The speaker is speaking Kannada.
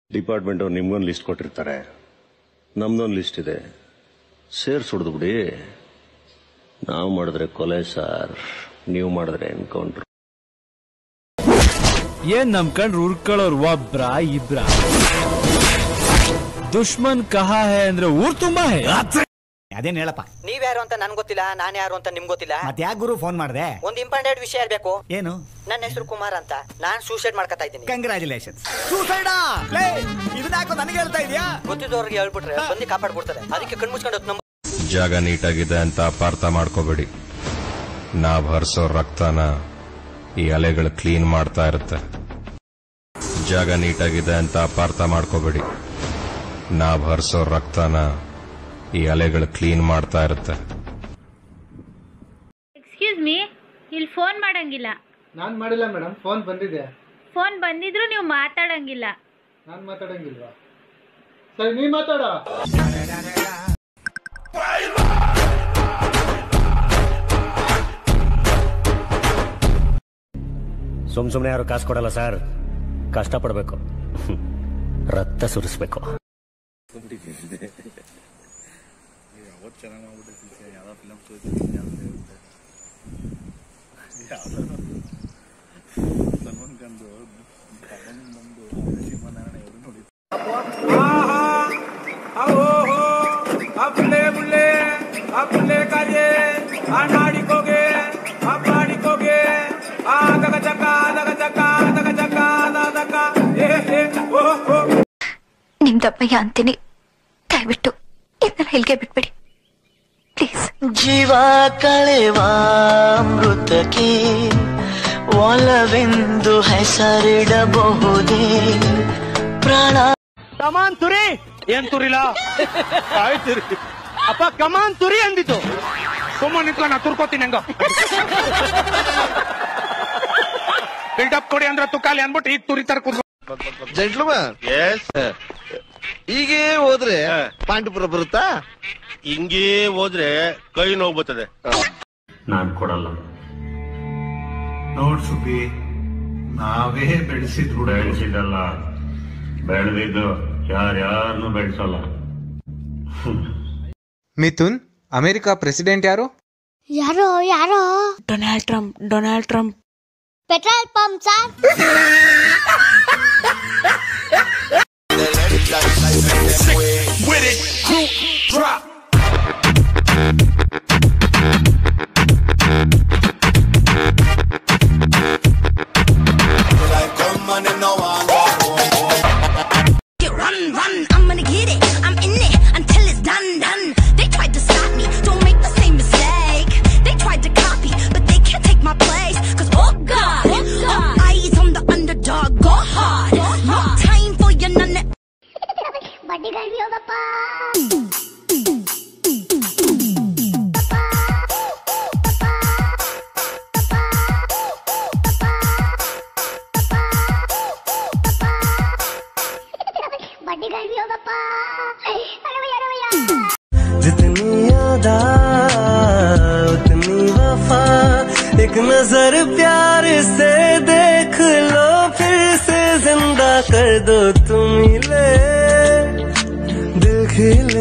ಡಿಪಾರ್ಟ್ಮೆಂಟ್ ಅವ್ರು ನಿಮ್ಗೊಂದು ಲಿಸ್ಟ್ ಕೊಟ್ಟಿರ್ತಾರೆ ನಮ್ದೊಂದು ಲಿಸ್ಟ್ ಇದೆ ಸೇರ್ಸ್ ಹೊಡೆದು ಬಿಡಿ ನಾವು ಮಾಡಿದ್ರೆ ಕೊಲೆ ಸರ್ ನೀವು ಮಾಡಿದ್ರೆ ಎನ್ಕೌಂಟ್ರ್ ಏನ್ ನಂಬ್ಕೊಂಡ್ರು ಉರ್ಕೊಳ್ಳೋರು ಒಬ್ರ ಇಬ್ರ ದುಶ್ಮನ್ ಕಹಾ ಹೇ ಅಂದ್ರೆ ಊರ್ ತುಂಬಾ ಹೇ ಅದೇನ್ ಹೇಳಪ್ಪ ನೀವ್ಯಾರು ಅಂತ ನನ್ಗೆ ಗೊತ್ತಿಲ್ಲ ನಾನು ಯಾರು ಅಂತ ನಿಮ್ಗೆ ಗೊತ್ತಿಲ್ಲ ಮತ್ತೆ ಯಾಕೆ ಗುರು ಫೋನ್ ಮಾಡ್ದೆ ಒಂದು ಇಂಪಾರ್ಟೆಂಟ್ ವಿಷಯ ಇರಬೇಕು ಏನು ನನ್ನ ಹೆಸರು ಕುಮಾರ್ ಅಂತ ನಾನ್ ಸೂಸೈಡ್ ಮಾಡ್ಕೊತಾ ಇದ್ದೀನಿ ಕಂಗ್ರಾಚುಲೇಷನ್ಸ್ ಸೂಸೈಡಾ ಲೇ ಇದನ್ನ ಯಾಕೋ ನನಗೆ ಹೇಳ್ತಾ ಇದೀಯಾ ಗೊತ್ತಿದ್ದವ್ರಿಗೆ ಹೇಳ್ಬಿಟ್ರೆ ಬಂದು ಕಾಪಾಡ್ಬಿಡ್ತಾರೆ ಅದಕ್ಕೆ ಕಣ್ಮುಚ್ಕೊಂಡು ಹೊತ್ತು ಜಾಗ ನೀಟಾಗಿದೆ ಅಂತ ಅಪಾರ್ಥ ಮಾಡ್ಕೋಬೇಡಿ ನಾವ್ ಹರಿಸೋ ರಕ್ತನ ಈ ಅಲೆಗಳು ಕ್ಲೀನ್ ಮಾಡ್ತಾ ಇರುತ್ತೆ ಜಾಗ ನೀಟಾಗಿದೆ ಅಂತ ಅಪಾರ್ಥ ಮಾಡ್ಕೋಬೇಡಿ ನಾವ್ ಹರಿಸೋ ರಕ್ತನ ಈ ಅಲೆಗಳು ಕ್ಲೀನ್ ಮಾಡ್ತಾ ಇರುತ್ತೆ ಎಕ್ಸ್ಕ್ಯೂಸ್ ಮೀ ಇಲ್ಲಿ ಫೋನ್ ಮಾಡಂಗಿಲ್ಲ ನಾನು ಮಾಡಿಲ್ಲ ಮೇಡಮ್ ಫೋನ್ ಬಂದಿದೆ ಫೋನ್ ಬಂದಿದ್ರು ನೀವು ಮಾತಾಡಂಗಿಲ್ಲ ನಾನು ಮಾತಾಡಂಗಿಲ್ವಾ ಸರಿ ನೀ ಮಾತಾಡ ಸುಮ್ ಸುಮ್ನೆ ಯಾರು ಕಾಸು ಕೊಡಲ್ಲ ಸರ್ ಕಷ್ಟಪಡ್ಬೇಕು ರಕ್ತ ಸುರಿಸ್ಬೇಕು ನಿಮ್ದಪ್ಪಯ್ಯ ಅಂತೀನಿ ದಯವಿಟ್ಟು ಇದನ್ನೆಲ್ಲ ಇಲ್ಲಿಗೆ ಬಿಟ್ಬಿಡಿ ಪ್ಲೀಸ್ ಜೀವ ಕಳೆವ ಅಮೃತಕ್ಕೆ ಒಲವೆಂದು ಹೆಸರಿಡಬಹುದೇ ಪ್ರಾಣ ಕಮಾನ್ ತುರಿ ಏನ್ ತುರಿಲ ಆಯ್ತು ಅಪ್ಪ ಕಮಾನ್ ತುರಿ ಅಂದಿತ್ತು ಸುಮ್ಮನೆ ನಿಂತ್ಕೊ ನಾ ತುರ್ಕೋತೀನಿ ಹಂಗ ಬಿಲ್ಡಪ್ ಕೊಡಿ ಅಂದ್ರೆ ತುಕಾಲಿ ಅನ್ಬಿಟ್ಟು ಈಗ ತುರಿತಾರ ಕುಂದ್ರು ಜೆಂಟ್ಲ್ಮನ್ ಹೀಗೆ ಹೋದ್ರೆ ಪಾಂಡುಪುರ ಬರುತ್ತಾ ಹಿಂಗೇ ಹೋದ್ರೆ ಕೈ ನೋವು ಬರ್ತದೆ ನಾನು ಕೊಡಲ್ಲ ನೋಡ್ ಸುಬ್ಬಿ ನಾವೇ ಬೆಳೆಸಿದ್ ಬೆಳೆಸಿದಲ್ಲ ಬೆಳೆದಿದ್ದು ಯಾರ್ಯಾರನ್ನು ಬೆಳೆಸಲ್ಲ ಮಿಥುನ್ ಅಮೆರಿಕ ಪ್ರೆಸಿಡೆಂಟ್ ಯಾರು ಯಾರೋ ಯಾರೋ Donald Trump Donald Trump petrol pump sir With it, group drop. Get run, run, I'm gonna get it. I'm in it until it's done, done. They tried to stop me, don't make the same mistake. They tried to copy, but they can't take my place. Cause oh god, all eyes on the underdog, go hard. No time for your none. ಬಡ್ಡಿಗಾಗಿ ಹೋಗಪ್ಪ ಬಡ್ಡಿಗಾಗಿ ಹೋಗಪ್ಪ ಅರವಯ್ಯ ಅರವಯ್ಯ जितनी यादा उतनी वफा एक नजर प्यार से देख लो फिर से जिंदा कर दो तुम ले दिल खिले